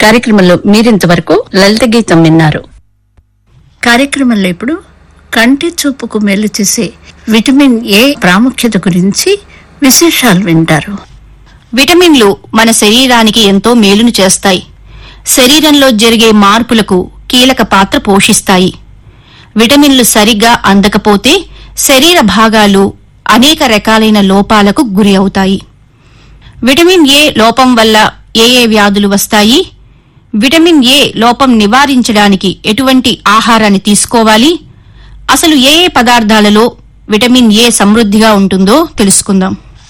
కార్యక్రమంలో మీరింతవరకు లలిత గీతం విన్నారు కార్యక్రమంలో ఇప్పుడు కంటి చూపుకు మేలు చేసే విటమిన్ ఏ ప్రాముఖ్యత గురించి విశేషాలు వింటారు విటమిన్లు మన శరీరానికి ఎంతో మేలును చేస్తాయి శరీరంలో జరిగే మార్పులకు కీలక పాత్ర పోషిస్తాయి విటమిన్లు సరిగ్గా అందకపోతే శరీర భాగాలు అనేక రకాలైన లోపాలకు గురి అవుతాయి విటమిన్ ఏ లోపం వల్ల ఏ ఏ వ్యాధులు వస్తాయి విటమిన్ ఏ లోపం నివారించడానికి ఎటువంటి ఆహారాన్ని తీసుకోవాలి అసలు ఏ ఏ పదార్థాలలో విటమిన్ ఏ సమృద్ధిగా ఉంటుందో తెలుసుకుందాం